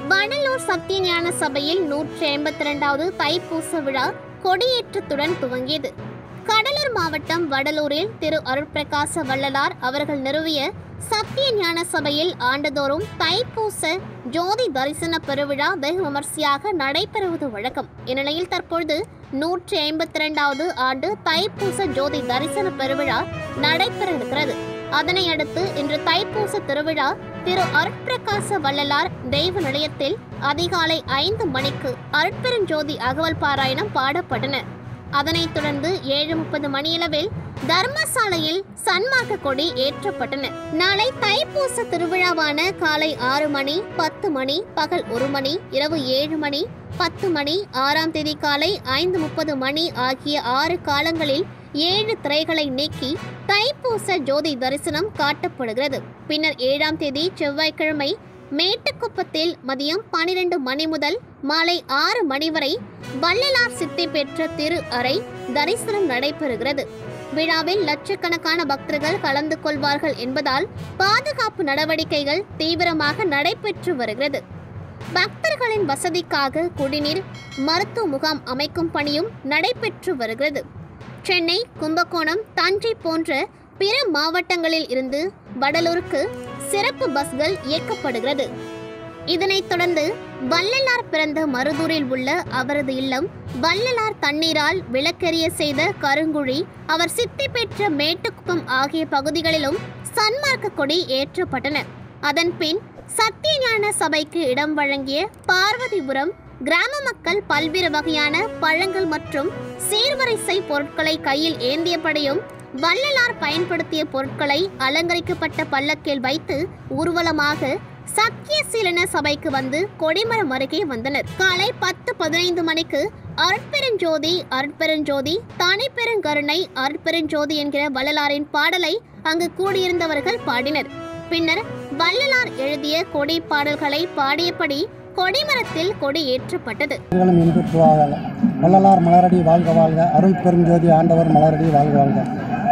வடலூர் சத்தியஞான சபையில் நூற்றி ஐம்பத்தி ரெண்டாவது தைப்பூச விழா கொடியேற்றத்துடன் துவங்கியது கடலூர் மாவட்டம் வடலூரில் திரு அருட்பிரகாச வள்ளலார் அவர்கள் நிறுவிய சத்திய ஞான சபையில் ஆண்டுதோறும் தைப்பூச ஜோதி தரிசன பெருவிழா வெகு விமர்சையாக நடைபெறுவது வழக்கம் இந்நிலையில் தற்பொழுது நூற்றி ஐம்பத்தி ரெண்டாவது ஆண்டு தைப்பூச ஜோதி தரிசன பெருவிழா நடைபெற இருக்கிறது அதனை அடுத்து இன்று தைப்பூச திருவிழா திரு அருட்பிரகாச வள்ளலார் தெய்வ நிலையத்தில் அதிகாலை ஐந்து மணிக்கு அருட்பெருஞ்சோதி அகவல் பாராயணம் பாடப்பட்டன அதனைத் தொடர்ந்து ஏழு முப்பது மணியளவில் தர்மசாலையில் சன்மார்க்க கொடி ஏற்றப்பட்டன நாளை தைப்பூச திருவிழாவான காலை ஆறு மணி பத்து மணி பகல் ஒரு மணி இரவு ஏழு மணி பத்து மணி ஆறாம் தேதி காலை ஐந்து முப்பது மணி ஆகிய ஆறு காலங்களில் ஏழு திரைகளை நீக்கி தைப்பூச ஜோதி தரிசனம் காட்டப்படுகிறது பின்னர் ஏழாம் தேதி செவ்வாய்க்கிழமை மேட்டுக்குப்பத்தில் மதியம் பனிரெண்டு மணி முதல் மாலை ஆறு மணி வரை வள்ளலார் சித்தி பெற்ற திரு அறை தரிசனம் நடைபெறுகிறது விழாவில் லட்சக்கணக்கான பக்தர்கள் கலந்து கொள்வார்கள் என்பதால் பாதுகாப்பு நடவடிக்கைகள் தீவிரமாக நடைபெற்று வருகிறது பக்தர்களின் வசதிக்காக குடிநீர் மருத்துவ முகாம் அமைக்கும் பணியும் நடைபெற்று வருகிறது சென்னை கும்பகோணம் தஞ்சை போன்ற பிற மாவட்டங்களில் இருந்து வடலூருக்கு சிறப்பு பஸ்கள் இயக்கப்படுகிறது இதனைத் தொடர்ந்து வள்ளலார் பிறந்த மருதூரில் உள்ள அவரது இல்லம் வள்ளலார் தண்ணீரால் விளக்கெரிய செய்த கருங்குழி அவர் சித்தி பெற்ற மேட்டுக்குப்பம் ஆகிய பகுதிகளிலும் சன்மார்க்க கொடி ஏற்றப்பட்டன அதன் பின் சத்தியஞான சபைக்கு இடம் வழங்கிய பார்வதிபுரம் கிராம மக்கள் பல்வேறு வகையான பழங்கள் மற்றும் சீர்வரிசை பொருட்களை கையில் ஏந்தியபடியும் வள்ளலார் பயன்படுத்திய பொருட்களை அலங்கரிக்கப்பட்ட பல்லக்கில் வைத்து ஊர்வலமாக சத்தியசீலன சபைக்கு வந்து கொடிமரம் அருகே வந்தனர் காலை பத்து பதினைந்து மணிக்கு அருட்பெருஞ்சோதி அருட்பெருஞ்சோதி தனிப்பெருங்கருணை அருட்பெருஞ்சோதி என்கிற வள்ளலாரின் பாடலை அங்கு கூடியிருந்தவர்கள் பாடினர் பின்னர் வள்ளலார் எழுதிய கொடி பாடல்களை பாடியபடி கொடிமரத்தில் கொடி ஏற்றப்பட்டது அவர்களும் இன்புற்றுவார்கள் வள்ளலார் மலரடி வாழ்க வாழ்க அருள் பெருஞ்சோதி ஆண்டவர் மலரடி வாழ்க வாழ்க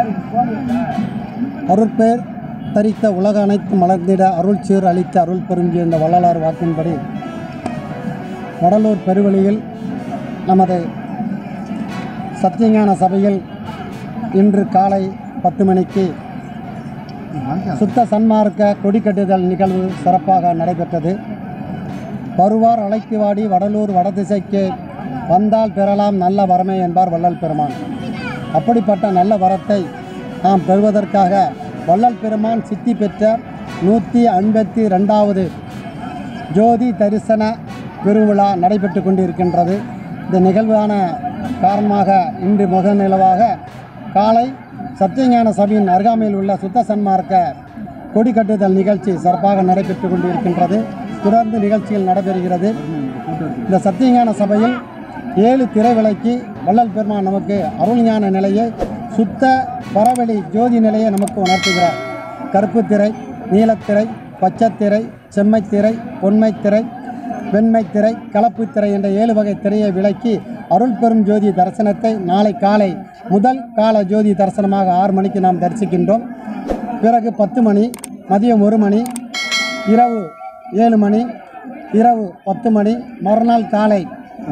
அருட்பேர் தரித்த உலக அனைத்து மலர்ந்திட அருள் சீர் அளித்த அருள் பெருஞ்சி இந்த வள்ளலார் வாக்கின்படி வடலூர் பெருவெளியில் நமது சத்தியஞான சபையில் இன்று காலை பத்து மணிக்கு சுத்த சன்மார்க்க கொடிக்கட்டுதல் நிகழ்வு சிறப்பாக நடைபெற்றது வருவார் அழைத்து வாடி வடலூர் வடதிசைக்கு வந்தால் பெறலாம் நல்ல வரமே என்பார் வள்ளல் பெருமான் அப்படிப்பட்ட நல்ல வரத்தை நாம் பெறுவதற்காக வள்ளல் பெருமான் சித்தி பெற்ற நூற்றி ஐம்பத்தி ரெண்டாவது ஜோதி தரிசன பெருவிழா நடைபெற்று கொண்டிருக்கின்றது இந்த நிகழ்வான காரணமாக இன்று முக நிலவாக காலை சத்தியஞான சபையின் அருகாமையில் உள்ள சுத்த சன்மார்க்க கொடி கட்டுதல் நிகழ்ச்சி சிறப்பாக நடைபெற்று கொண்டிருக்கின்றது தொடர்ந்து நிகழ்ச்சிகள் நடைபெறுகிறது இந்த சத்தியஞான சபையில் ஏழு திரைவிலைக்கு வள்ளல் பெருமான் நமக்கு அருள்ஞான நிலையை சுத்த பரவெளி ஜோதி நிலையை நமக்கு உணர்த்துகிறார் கருப்பு திரை நீலத்திரை பச்சைத்திரை செம்மைத்திரை பொன்மைத்திரை வெண்மைத்திரை கலப்பு திரை என்ற ஏழு வகை திரையை விலக்கி அருள் பெரும் ஜோதி தரிசனத்தை நாளை காலை முதல் கால ஜோதி தரிசனமாக ஆறு மணிக்கு நாம் தரிசிக்கின்றோம் பிறகு பத்து மணி மதியம் ஒரு மணி இரவு ஏழு மணி இரவு பத்து மணி மறுநாள் காலை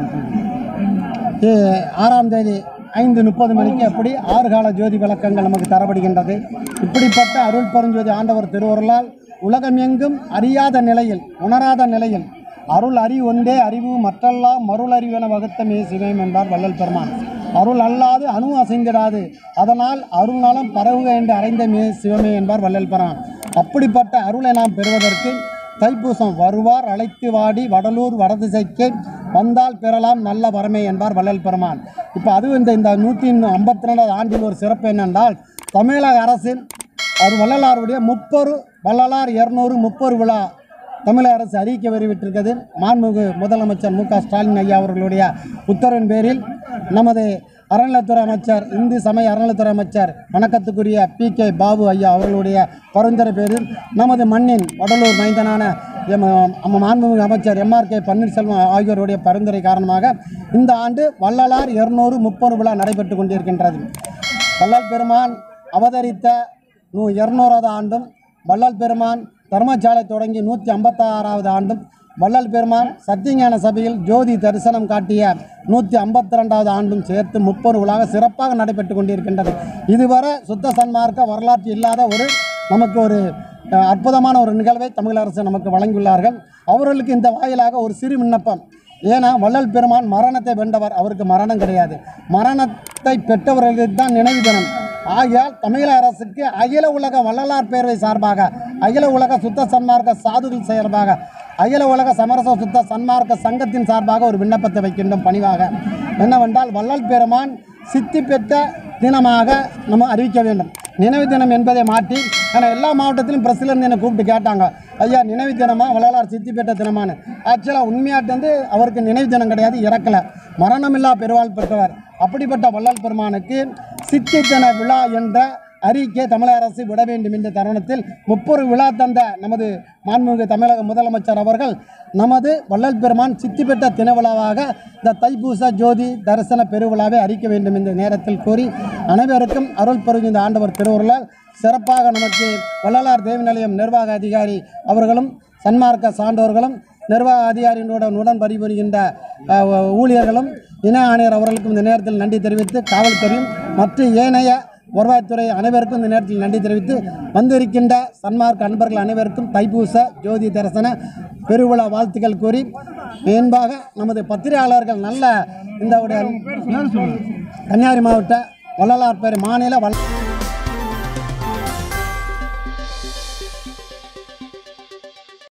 ஏ- ஆறாம் தேதி ஐந்து முப்பது மணிக்கு அப்படி ஆறு கால ஜோதி விளக்கங்கள் நமக்கு தரப்படுகின்றது இப்படிப்பட்ட அருள் பெருஞ்சோதி ஆண்டவர் திருவருளால் உலகமெங்கும் அறியாத நிலையில் உணராத நிலையில் அருள் அறிவு ஒன்றே அறிவு மற்றெல்லாம் மருள் அறிவென வகுத்த மே சிவம் என்பார் வள்ளல் பெருமான் அருள் அல்லாது அணு அசைந்திடாது அதனால் அருள் நலம் பரவுக என்று அடைந்த மே சிவமே என்பார் வள்ளல் பெருமான் அப்படிப்பட்ட அருளை நாம் பெறுவதற்கு தைப்பூசம் வருவார் அழைத்து வாடி வடலூர் வடதிசைக்கு வந்தால் பெறலாம் நல்ல வரமே என்பார் வள்ளல் பெருமான் இப்போ அதுவும் இந்த இந்த நூற்றி ஐம்பத்தி ரெண்டாவது ஆண்டில் ஒரு சிறப்பு என்னென்றால் தமிழக அரசின் அவர் வள்ளலாருடைய முப்பொரு வள்ளலார் இரநூறு முப்பொரு விழா தமிழக அரசு அறிவிக்க வெளிவிட்டிருக்கிறது மாண்புமிகு முதலமைச்சர் மு க ஸ்டாலின் ஐயா அவர்களுடைய உத்தரவின் பேரில் நமது அறநிலைத்துறை அமைச்சர் இந்து சமய அறநிலைத்துறை அமைச்சர் வணக்கத்துக்குரிய பி கே பாபு ஐயா அவர்களுடைய பரிந்துரை பேரில் நமது மண்ணின் வடலூர் மைந்தனான எம் நம்ம மாண்புமிகு அமைச்சர் எம்ஆர் கே பன்னீர்செல்வம் ஆகியோருடைய பரிந்துரை காரணமாக இந்த ஆண்டு வள்ளலார் இருநூறு முப்பது விழா நடைபெற்று கொண்டிருக்கின்றது வள்ளல் பெருமான் அவதரித்த நூ இருநூறாவது ஆண்டும் வள்ளல் பெருமான் தர்மசாலை தொடங்கி நூற்றி ஐம்பத்தாறாவது ஆண்டும் வள்ளல் பெருமான் சத்தியஞான சபையில் ஜோதி தரிசனம் காட்டிய நூற்றி ஐம்பத்தி ரெண்டாவது ஆண்டும் சேர்த்து முப்பது விழாக சிறப்பாக நடைபெற்று கொண்டிருக்கின்றது இதுவரை சுத்த சன்மார்க்க வரலாற்று இல்லாத ஒரு நமக்கு ஒரு அஹ், அற்புதமான ஒரு நிகழ்வை தமிழக அரசு நமக்கு வழங்கியுள்ளார்கள் அவர்களுக்கு இந்த வாயிலாக ஒரு சிறு விண்ணப்பம் ஏன்னா வள்ளல் பெருமான் மரணத்தை வென்றவர் அவருக்கு மரணம் கிடையாது மரணத்தை பெற்றவர்களுக்கு தான் நினைவு தினம் ஆகையால் தமிழக அரசுக்கு அகில உலக வள்ளலார் பேரவை சார்பாக அகில உலக சுத்த சன்மார்க்க சாதுகள் சார்பாக அகில உலக சமரச சுத்த சன்மார்க்க சங்கத்தின் சார்பாக ஒரு விண்ணப்பத்தை வைக்கின்றோம் பணிவாக என்னவென்றால் வள்ளல் பெருமான் சித்தி பெற்ற தினமாக நம்ம அறிவிக்க வேண்டும் நினைவு தினம் என்பதை மாற்றி ஏன்னா எல்லா மாவட்டத்திலும் பிரசிடன்ட் என்னை கூப்பிட்டு கேட்டாங்க ஐயா நினைவு தினமா வள்ளலார் சித்தி பெற்ற தினமானு ஆக்சுவலாக உண்மையாட்டு வந்து அவருக்கு நினைவு தினம் கிடையாது இறக்கலை மரணமில்லா பெருவாள் பெற்றவர் அப்படிப்பட்ட வள்ளல் பெருமானுக்கு சித்தி தின விழா என்ற அறிக்கை தமிழக அரசு விட வேண்டும் என்ற தருணத்தில் முப்பொரு விழா தந்த நமது மாண்புமிகு தமிழக முதலமைச்சர் அவர்கள் நமது வள்ளல் பெருமான் சித்தி பெற்ற தினவிழாவாக இந்த தைப்பூச ஜோதி தரிசன பெருவிழாவை அறிக்க வேண்டும் என்ற நேரத்தில் கூறி அனைவருக்கும் அருள் பெருகும் இந்த ஆண்டவர் திருவுருளால் சிறப்பாக நமக்கு வள்ளலார் தேவி நிலையம் நிர்வாக அதிகாரி அவர்களும் சன்மார்க்க சான்றோர்களும் நிர்வாக அதிகாரிகளுடன் உடன் பணிபுரிகின்ற அஹ், ஊழியர்களும் இணை ஆணையர் அவர்களுக்கும் இந்த நேரத்தில் நன்றி தெரிவித்து காவல்துறையும் மற்ற ஏனைய வருவாய்த்துறை அனைவருக்கும் இந்த நேரத்தில் நன்றி தெரிவித்து வந்திருக்கின்ற சன்மார்க்க அன்பர்கள் அனைவருக்கும் தைப்பூச ஜோதி தரிசன பெருவிழா வாழ்த்துக்கள் கூறி மேன்பாக நமது பத்திரிகையாளர்கள் நல்ல இந்த உடைய கன்னியாகுமரி மாவட்ட வள்ளலார் பேர் மாநில வள்ள